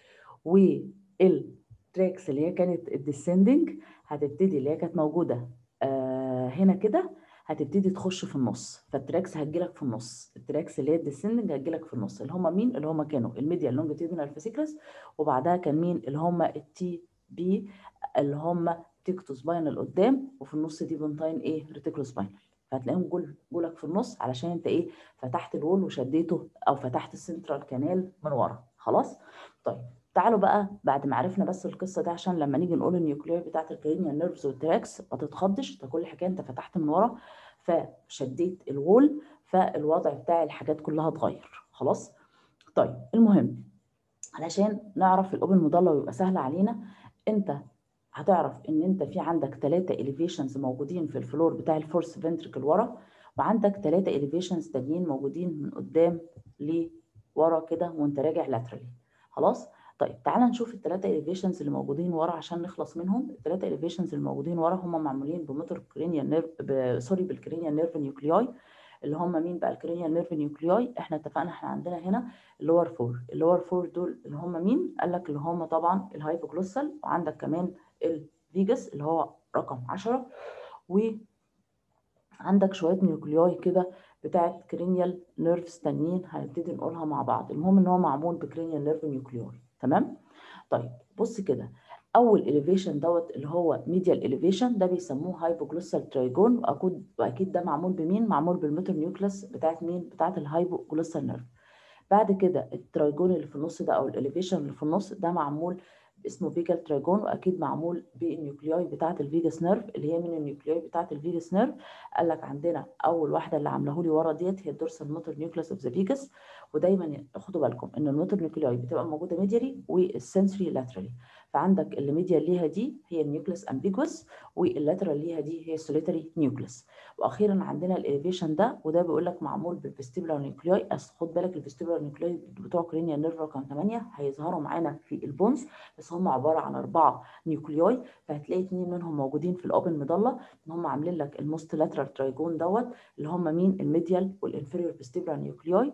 والتراكس اللي هي كانت الديسندنج هتبتدي اللي هي كانت موجوده آه هنا كده هتبتدي تخش في النص فالتراكس هتجيلك في النص التراكس اللي هي الديسندنج هتجيلك في النص اللي هم مين اللي هم كانوا الميديا لونجيتيودنال فاسيكلس وبعدها كان مين اللي هم التي بي اللي هم تيكتو سباينال قدام وفي النص دي بنتاين ايه ريتيكولو سباينال فهتلاقيهم جول جولك في النص علشان انت ايه فتحت الوول وشديته او فتحت السنترال كانال من ورا خلاص طيب تعالوا بقى بعد ما عرفنا بس القصه دي عشان لما نيجي نقول النيوكليوي بتاعت الكرينيال نيرفز والتراكس ما تتخضش ده كل حكايه انت فتحت من ورا فشديت الوول فالوضع بتاع الحاجات كلها اتغير خلاص طيب المهم علشان نعرف الاوبن مضله ويبقى سهل علينا انت هتعرف ان انت في عندك ثلاثة اليفيشنز موجودين في الفلور بتاع الفورس فنتركل ورا وعندك ثلاثة اليفيشنز تانيين موجودين من قدام لورا كده وانت راجع لاترالي خلاص طيب تعال نشوف الثلاثة اليفيشنز اللي موجودين ورا عشان نخلص منهم الثلاثة اليفيشنز اللي موجودين ورا هم معمولين بموتور كرينيال نيرف ب... سوري بالكرينيال نيرف نيوكلياي اللي هم مين بقى الكرينيال نيرف نيوكلياي احنا اتفقنا احنا عندنا هنا اللور فور اللور فور دول اللي هم مين قال لك اللي هم طبعا الهايبوجلوسال وعندك كمان الفيجاس اللي هو رقم 10 وعندك شويه نيوكلياي كده بتاعت كرينيال نيرفز تانيين هنبتدي نقولها مع بعض المهم ان هو معمول بكرينيال نيرف نيوكلياي تمام طيب بص كده اول اليفيشن دوت اللي هو ميديال اليفيشن ده بيسموه هايبوجلوسال ترايجون واكيد واكيد ده معمول بمين معمول بالموتور نيوكلس بتاعت مين بتاعت الهايبوجلوسال نيرف بعد كده الترايجون اللي في النص ده او الاليفيشن اللي في النص ده معمول اسمه فيجال ترايجون واكيد معمول بالنيوكلياي بتاعه الفيجاس نيرف اللي هي من النيوكلياي بتاعه الفيجاس نيرف قال لك عندنا اول واحده اللي عامله لي ورا ديت هي الدورسال موتور نيوكليس اوف ذا فيجاس ودايما خدوا بالكم ان الموتور نيوكلياي بتبقى موجوده ميديالي والسنسوري لاترالي فعندك الميديال ليها دي هي النيوكليس امبيجوس واللاترال ليها دي هي السوليتري نيوكليس واخيرا عندنا الاليفيشن ده وده بيقول لك معمول بالفيستيبولار نيوكلياي اصل خد بالك الفيستيبولار نيوكلياي بتوع كرينيال نيرف رقم 8 هيظهروا معانا في البونز بس هم عباره عن اربعه نيوكلياي فهتلاقي اثنين منهم موجودين في الاوبن مضله ان هم عاملين لك الموست لاترال ترايجون دوت اللي هم مين الميديال والانفيريور فيستيبولار نيوكلياي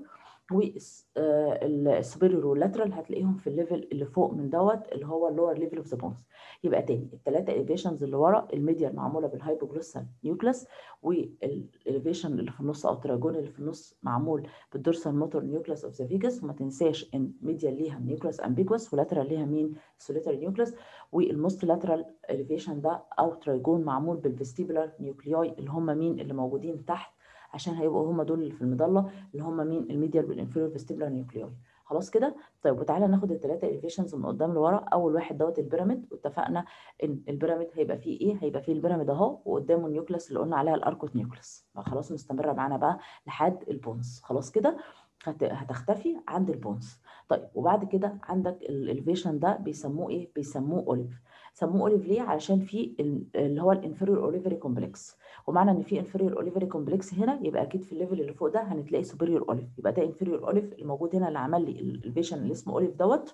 والسوبيريور واللاترال هتلاقيهم في الليفل اللي فوق من دوت اللي هو اللور ليفل اوف ذا بونز يبقى تاني الثلاثه اليفيشنز اللي ورا الميديال معموله بالهايبوجلوسال نيوكلس والاليفيشن اللي في النص او التراجون اللي في النص معمول بالدورسال موتور نيوكلس اوف ذا فيجاس وما تنساش ان ميديال ليها نيوكلس امبيجوس ولاترال ليها مين سوليتري نيوكلس والموست لاترال اليفيشن ده او تراجون معمول بالفيستيبولار نيوكلياي اللي هم مين اللي موجودين تحت عشان هيبقوا هم دول اللي في المظله اللي هم مين الميديال والانفيريور فيستيبولار نيوكليوي خلاص كده طيب وتعالى ناخد الثلاثه اليفيشنز من قدام لورا اول واحد دوت البيراميد واتفقنا ان البيراميد هيبقى فيه ايه هيبقى فيه البيراميد اهو وقدامه النيوكلس اللي قلنا عليها الاركوت نيوكلس خلاص مستمره معانا بقى لحد البونز خلاص كده هتختفي عند البونز طيب وبعد كده عندك الاليفيشن ده بيسموه ايه بيسموه اوليف سموه اوليف ليه علشان في اللي هو الانفيريور اوليفري كومبلكس ومعنى ان في انفيريور اوليفري كومبلكس هنا يبقى اكيد في الليفل اللي فوق ده هنتلاقي سوبيريور اوليف يبقى ده انفيريور اوليف الموجود هنا اللي عمل لي الفيشن اللي اسمه اوليف دوت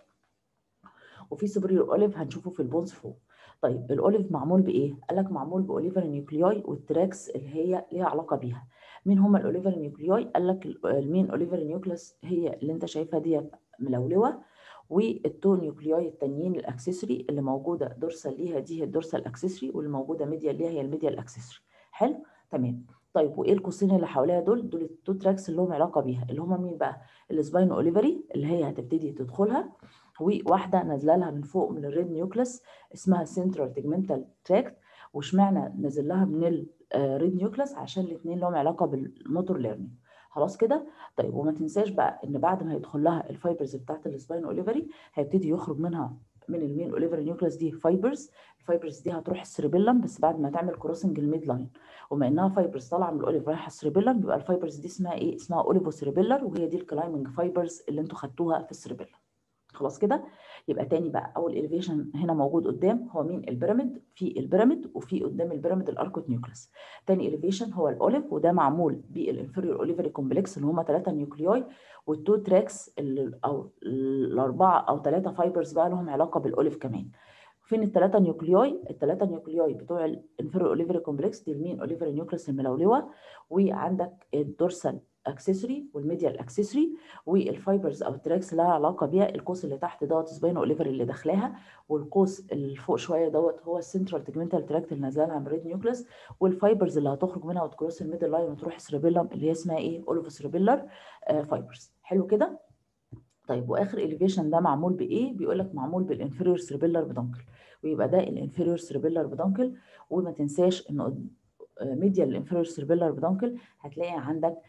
وفي سوبيريور اوليف هنشوفه في البونز فوق طيب الاوليف معمول بايه قال لك معمول باوليفر نيوكلياي والتراكس اللي هي ليها علاقه بيها مين هم الاوليفر نيوكلياي قال لك المين اوليفر نيوكلس هي اللي انت شايفها ديت ملولوه والتو نيوكلياي التانيين الاكسسوري اللي موجوده دورسال ليها دي هي الدورسال اكسسوري واللي موجوده ميديال ليها هي الميديال اكسسوري حلو تمام طيب وايه القوسين اللي حواليها دول دول التو تراكس اللي لهم علاقه بيها اللي هم مين بقى السباينو اوليفري اللي هي هتبتدي تدخلها وواحده نازله لها من فوق من الريد نيوكلس اسمها سنترال تيجمنتال تراكت واشمعنى نازل لها من الريد نيوكلس عشان الاثنين لهم علاقه بالموتور ليرنينج خلاص كده طيب وما تنساش بقى ان بعد ما هيدخل لها الفايبرز بتاعت السباين اوليفري هيبتدي يخرج منها من المين اوليفري نيوكليس دي فايبرز الفايبرز دي هتروح السريبيلم بس بعد ما تعمل كروسنج الميد لاين وما انها فايبرز طالعه من الاوليف رايحه السريبيلم يبقى الفايبرز دي اسمها ايه اسمها اوليفو سريبيلر وهي دي الكلايمنج فايبرز اللي انتوا خدتوها في السريبيلم خلاص كده يبقى تاني بقى اول اليفيشن هنا موجود قدام هو مين البيراميد في البيراميد وفي قدام البيراميد الاركوت نيوكليس تاني اليفيشن هو الاوليف وده معمول بالانفيريور اوليفري كومبلكس اللي هم ثلاثه نيوكليوي والتو تراكس او الاربعه او ثلاثه فايبرز بقى لهم علاقه بالاوليف كمان فين الثلاثه نيوكليوي الثلاثه نيوكليوي بتوع الانفيريور اوليفري كومبلكس دي المين اوليفري نيوكليس الملولوه وعندك الدورسال اكسسوري والميديال اكسسوري والفايبرز او التراكس لها علاقه بيها القوس اللي تحت دوت سباينو اوليفر اللي داخلاها والقوس اللي فوق شويه دوت هو السنترال تيجمنتال تراكت اللي نازله لها من ريد نيوكليس والفايبرز اللي هتخرج منها وتكروس الميدل لاين وتروح السريبيلم اللي هي اسمها ايه اوليفو سريبيلر آه فايبرز حلو كده طيب واخر اليفيشن ده معمول بايه بيقول لك معمول بالانفيريور سريبيلر بدونكل ويبقى ده الانفيريور سريبيلر بدونكل وما تنساش انه ميديال الانفيريور سريبيلر بدونكل هتلاقي عندك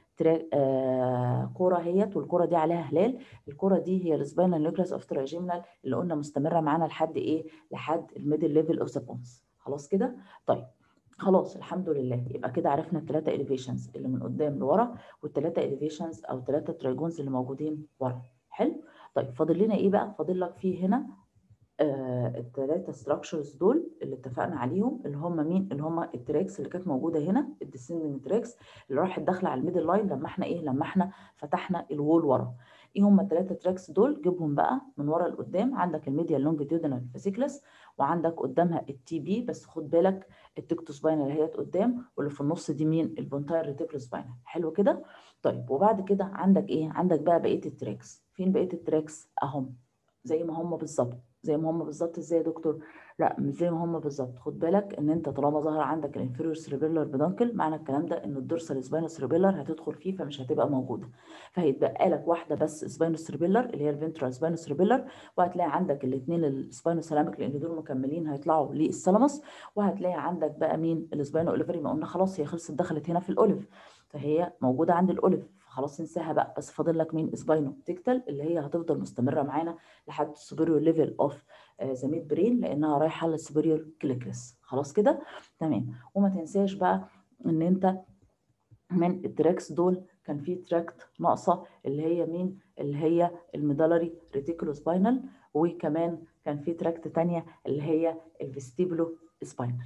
آه كوره اهيت والكوره دي عليها هلال الكوره دي هي السباينال نيوكليس اوف تراجيمنال اللي قلنا مستمره معانا لحد ايه لحد الميدل ليفل اوف ذا بونز خلاص كده طيب خلاص الحمد لله يبقى كده عرفنا الثلاثه اليفيشنز اللي من قدام لورا والثلاثه اليفيشنز او ثلاثه ترايجونز اللي موجودين ورا حلو طيب فاضل لنا ايه بقى فاضل لك فيه هنا آه الثلاثه ستراكشرز دول اللي اتفقنا عليهم اللي هم مين اللي هم التراكس اللي كانت موجوده هنا الديسندنج تراكس اللي راحت داخله على الميدل لاين لما احنا ايه لما احنا فتحنا الوول ورا ايه هم الثلاثه تراكس دول جيبهم بقى من ورا لقدام عندك الميديا لونجيتيودينال فاسيكلس وعندك قدامها التي بي بس خد بالك التكتوسباينال اللي هي قدام واللي في النص دي مين البونتاير ريتيكولوسباينال حلو كده طيب وبعد كده عندك ايه عندك بقى بقيه التراكس فين بقيه التراكس اهم زي ما هم بالظبط زي ما هم بالظبط ازاي يا دكتور لا مش زي ما هم بالظبط خد بالك ان انت طالما ظهر عندك الانفيريور سيربيلر بدانكل معنى الكلام ده ان الدورسال سباينوس سيربيلر هتدخل فيه فمش هتبقى موجوده فهيتبقى لك واحده بس سباينوس سيربيلر اللي هي الفنترال سباينوس سيربيلر وهتلاقي عندك الاثنين السباينوس سلامك لان دول مكملين هيطلعوا للثالاموس وهتلاقي عندك بقى مين السباينو اوليفري ما قلنا خلاص هي خلصت دخلت هنا في الاوليف فهي موجوده عند الاوليف خلاص انساها بقى بس فاضل لك مين سباينو تكتل اللي هي هتفضل مستمره معانا لحد السوبيريور ليفل اوف ذا ميد برين لانها رايحه للسوبيريور كليكلس خلاص كده تمام وما تنساش بقى ان انت من التراكس دول كان في تراكت ناقصه اللي هي مين اللي هي الميدالري ريتيكولو سباينال وكمان كان في تراكت تانية اللي هي الفيستيبلو سباينال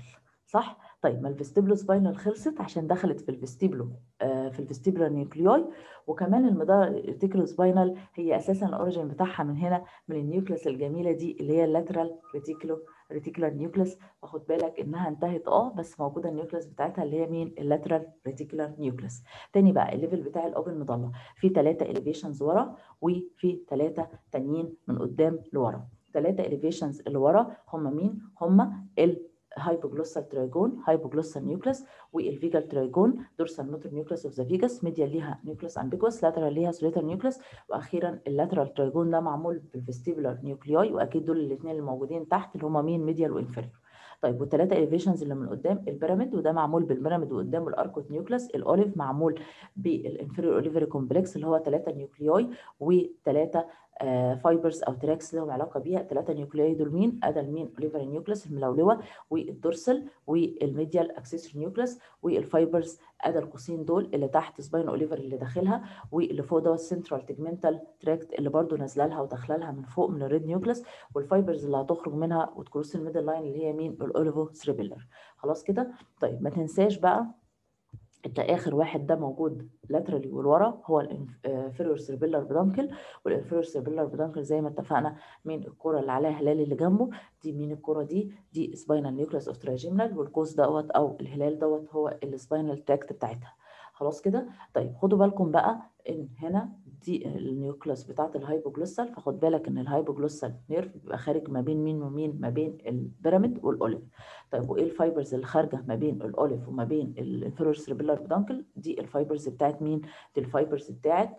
صح طيب ما الفيستيبلو سباينال خلصت عشان دخلت في الفيستيبلو آه في الفيستيبلو نيوكليوي وكمان المدار ريتيكولو سباينال هي اساسا الاوريجين بتاعها من هنا من النيوكليس الجميله دي اللي هي اللاترال ريتيكولو ريتيكولار نيوكليس واخد بالك انها انتهت اه بس موجوده النيوكليس بتاعتها اللي هي مين اللاترال ريتيكولار نيوكليس تاني بقى الليفل بتاع الاوبن مضله في ثلاثه اليفيشنز ورا وفي ثلاثه تانيين من قدام لورا ثلاثه اليفيشنز اللي ورا هم مين هم ال هايبوجلوسال ترايجون هايبوجلوسال نيوكليس والفيجال ترايجون دورسال موتور نيوكليس اوف ذا فيجاس ميديال ليها نيوكليس امبيكوس لاترال ليها سوليتر نيوكليس واخيرا اللاترال ترايجون ده معمول بالفيستيبولار نيوكليوي واكيد دول الاثنين الموجودين تحت اللي هم مين ميديال وانفيريور طيب والثلاثه اليفيشنز اللي من قدام البيراميد وده معمول بالبيراميد وقدامه الاركوت نيوكليس الاوليف معمول بالانفيريور اوليفري كومبلكس اللي هو ثلاثه نيوكليوي وثلاثه فايبرز او تراكس لهم علاقه بيها ثلاثه نيوكليوي دول مين ادى المين اوليفري نيوكليس الملولوه والدورسال والميديال اكسسوري نيوكليس والفايبرز ادى القوسين دول اللي تحت سباين اوليفر اللي داخلها واللي فوق دوت السنترال تيجمنتال تراكت اللي برده نازله لها وداخله لها من فوق من الريد نيوكليس والفايبرز اللي هتخرج منها وتكروس الميدل لاين اللي هي مين الاوليفو سريبيلر خلاص كده طيب ما تنساش بقى انت اخر واحد ده موجود لاترالي والورا هو الانفيريور سيربيلر بدانكل والانفيريور سيربيلر بدانكل زي ما اتفقنا مين الكره اللي عليها هلال اللي جنبه دي مين الكره دي دي سباينال نيوكليس اوف تراجيمنال والقوس دوت او الهلال دوت هو السباينال تراكت بتاعتها خلاص كده طيب خدوا بالكم بقى ان هنا دي النيوكليس بتاعت الهايبوجلوسال فخد بالك ان الهايبوجلوسال نيرف بيبقى خارج ما بين مين ومين ما بين البيراميد والاوليف طيب وايه الفايبرز اللي خارجه ما بين الاوليف وما بين الانفيرور سيربيلار بدانكل دي الفايبرز بتاعت مين دي الفايبرز بتاعت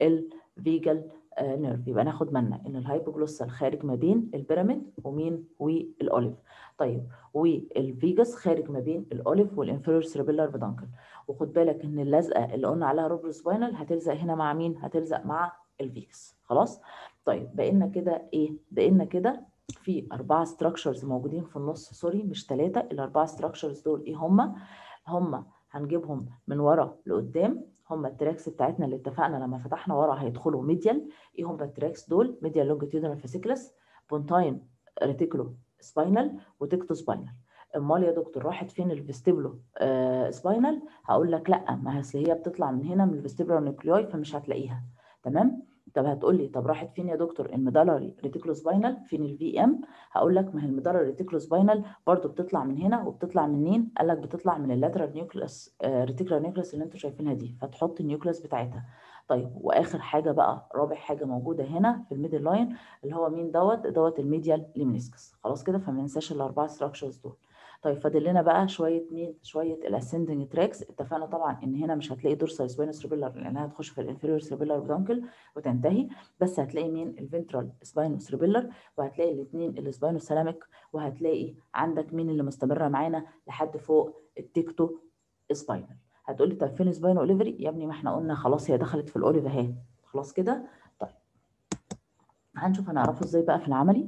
الفيجال آه نيرف يبقى ناخد بالنا ان الهايبوجلوسال خارج ما بين البيراميد ومين والاوليف طيب والفيجاس خارج ما بين الاوليف والانفيرور سيربيلار بدانكل وخد بالك ان اللزقه اللي قلنا عليها روبرو سباينال هتلزق هنا مع مين هتلزق مع الفيجاس خلاص طيب بقينا كده ايه بقينا كده في اربعه ستراكشرز موجودين في النص سوري مش ثلاثه الاربعه ستراكشرز دول ايه هم هم هنجيبهم من ورا لقدام هم التراكس بتاعتنا اللي اتفقنا لما فتحنا ورا هيدخلوا ميديال ايه هم التراكس دول ميديال لونجيتيودنال فاسيكلس بونتاين ريتيكولو سباينال وتكتو سباينال امال يا دكتور راحت فين الفيستيبلو آه سباينال هقول لك لا ما اصل هي بتطلع من هنا من الفيستيبلو نيوكليوي فمش هتلاقيها تمام طب هتقول لي طب راحت فين يا دكتور الميدالري ريتيكولو سباينال فين الفي ام هقول لك ما هي الميدالري ريتيكولو سباينال برضو بتطلع من هنا وبتطلع منين قال لك بتطلع من اللاترال نيوكليس آه ريتيكولار نيوكليس اللي انتوا شايفينها دي فتحط النيوكليس بتاعتها طيب واخر حاجه بقى رابع حاجه موجوده هنا في الميدل لاين اللي هو مين دوت دوت الميديال ليمنسكس خلاص كده فما ننساش الاربعه ستراكشرز دول طيب فاضل لنا بقى شويه مين شويه الاسندنج تراكس اتفقنا طبعا ان هنا مش هتلاقي دورسال سباينوس سيربيلر لانها هتخش في الانفيريور سيربيلر بدانكل وتنتهي بس هتلاقي مين الفنترال سباينوس سيربيلر وهتلاقي الاثنين السباينوس سلامك وهتلاقي عندك مين اللي مستمره معانا لحد فوق التيكتو سباينال هتقول لي طب فين سباينو اوليفري يا ابني ما احنا قلنا خلاص هي دخلت في الاوليف اهي خلاص كده طيب هنشوف هنعرفه ازاي بقى في العملي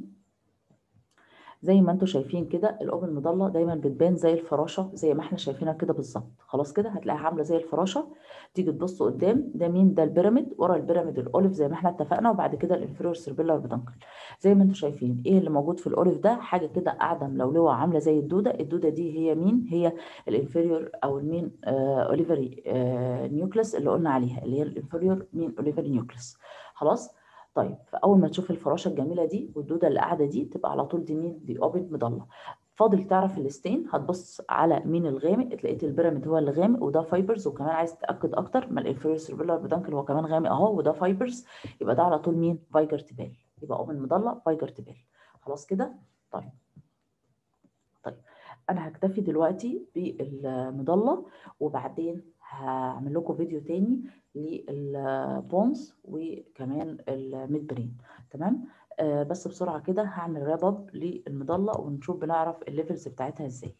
زي ما انتم شايفين كده الاوبن مضله دايما بتبان زي الفراشه زي ما احنا شايفينها كده بالظبط خلاص كده هتلاقيها عامله زي الفراشه تيجي تبص قدام ده مين ده البيراميد ورا البيراميد الاوليف زي ما احنا اتفقنا وبعد كده الانفيريور سيربيلار بدانكل زي ما انتم شايفين ايه اللي موجود في الاوليف ده حاجه كده قاعده ملولوه عامله زي الدوده الدوده دي هي مين هي الانفيريور او المين آه اوليفري آه نيوكلس اللي قلنا عليها اللي هي الانفيريور مين اوليفري نيوكلس خلاص طيب فاول ما تشوف الفراشه الجميله دي والدوده اللي قاعده دي تبقى على طول دي مين دي اوبن مضله فاضل تعرف الستين هتبص على مين الغامق لقيت البيراميد هو اللي غامق وده فايبرز وكمان عايز تتاكد اكتر ما الانفيريور سيربيلار بدانكل هو كمان غامق اهو وده فايبرز يبقى ده على طول مين فايجر تبال يبقى اوبن مضله فايجر تبال خلاص كده طيب طيب انا هكتفي دلوقتي بالمضله وبعدين هعمل لكم فيديو تاني للبونز وكمان الميد برين تمام آه بس بسرعه كده هعمل راب اب للمضله ونشوف بنعرف الليفلز بتاعتها ازاي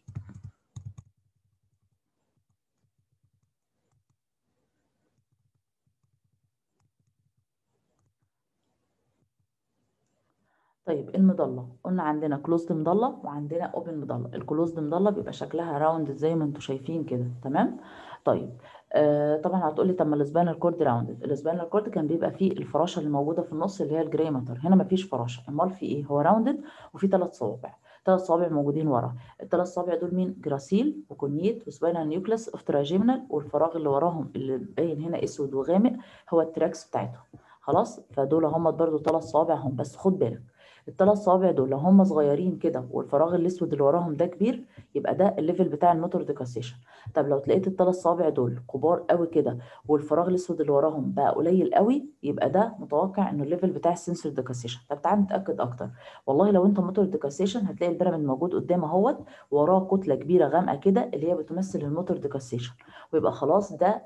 طيب المضله قلنا عندنا كلوزد مضله وعندنا اوبن مضله الكلوزد مضله بيبقى شكلها راوند زي ما انتم شايفين كده تمام طيب آه طبعا هتقولي طب ما السباينال كورد راوندد السباينال كورد كان بيبقى فيه الفراشه اللي موجوده في النص اللي هي الجراي ماتر هنا مفيش فراشه امال في ايه هو راوندد وفي ثلاث صوابع ثلاث صوابع موجودين ورا الثلاث صوابع دول مين جراسيل وكونيت وسباينال نيوكلس اوف تراجيمنال والفراغ اللي وراهم اللي باين هنا اسود وغامق هو التراكس بتاعتهم خلاص فدول هم برضو ثلاث صوابع هم بس خد بالك الثلاث صوابع دول لو هم صغيرين كده والفراغ الاسود اللي وراهم ده كبير يبقى ده الليفل بتاع الموتور ديكاسيشن طب لو تلاقيت الثلاث صوابع دول كبار قوي كده والفراغ الاسود اللي وراهم بقى قليل قوي يبقى ده متوقع انه الليفل بتاع السنسور ديكاسيشن طب تعال نتاكد اكتر والله لو انت موتور ديكاسيشن هتلاقي البيراميد موجود قدام اهوت وراه كتله كبيره غامقه كده اللي هي بتمثل الموتور ديكاسيشن ويبقى خلاص ده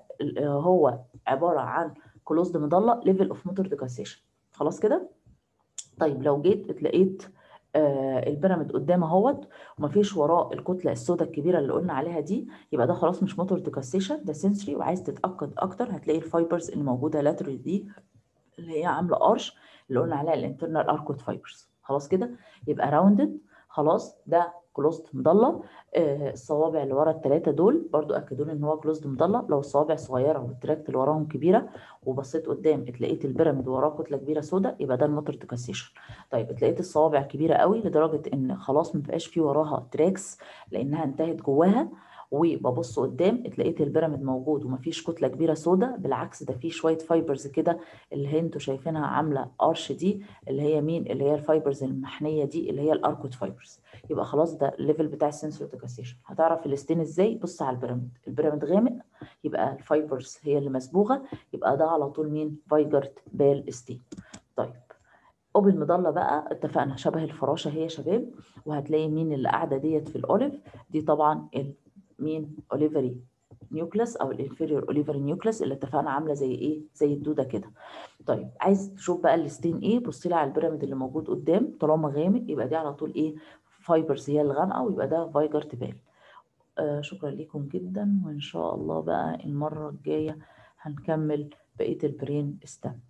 هو عباره عن كلوزد مضله ليفل اوف موتور ديكاسيشن خلاص كده طيب لو جيت اتلاقيت آه البيراميد قدام اهوت ومفيش وراه الكتله السوداء الكبيره اللي قلنا عليها دي يبقى ده خلاص مش موتور ديكاستيشن ده سنسوري وعايز تتاكد اكتر هتلاقي الفايبرز اللي موجوده لاترال دي اللي هي عامله ارش اللي قلنا عليها الانترنال اركوت فايبرز خلاص كده يبقى راوندد خلاص ده كلوزد مضله آه الصوابع اللي ورا الثلاثه دول برضو اكدوا لي ان هو كلوزد مضله لو الصوابع صغيره والتراكت اللي وراهم كبيره وبصيت قدام اتلاقيت البيراميد وراه كتله كبيره سوداء يبقى ده الموتور ديكاسيشن طيب اتلاقيت الصوابع كبيره قوي لدرجه ان خلاص ما بقاش في وراها تراكس لانها انتهت جواها وببص قدام اتلاقيت البيراميد موجود ومفيش كتله كبيره سوداء بالعكس ده في شويه فايبرز كده اللي هي انتوا شايفينها عامله ارش دي اللي هي مين اللي هي الفايبرز المحنيه دي اللي هي الاركوت فايبرز يبقى خلاص ده الليفل بتاع السنسور ديكاسيشن هتعرف الستين ازاي بص على البيراميد البيراميد غامق يبقى الفايبرز هي اللي مسبوغه يبقى ده على طول مين فايجرت بال ستين طيب اوبن مضله بقى اتفقنا شبه الفراشه هي شباب وهتلاقي مين اللي قاعده ديت في الاوليف دي طبعا مين اوليفري نيوكلس او الانفيريور اوليفري نيوكلس اللي اتفقنا عامله زي ايه زي الدوده كده طيب عايز تشوف بقى الستين ايه بص لي على البيراميد اللي موجود قدام طالما غامق يبقى دي على طول ايه فايبرز هي الغامقه ويبقى ده فايجر تبال آه شكرا لكم جدا وان شاء الله بقى المره الجايه هنكمل بقيه البرين ستام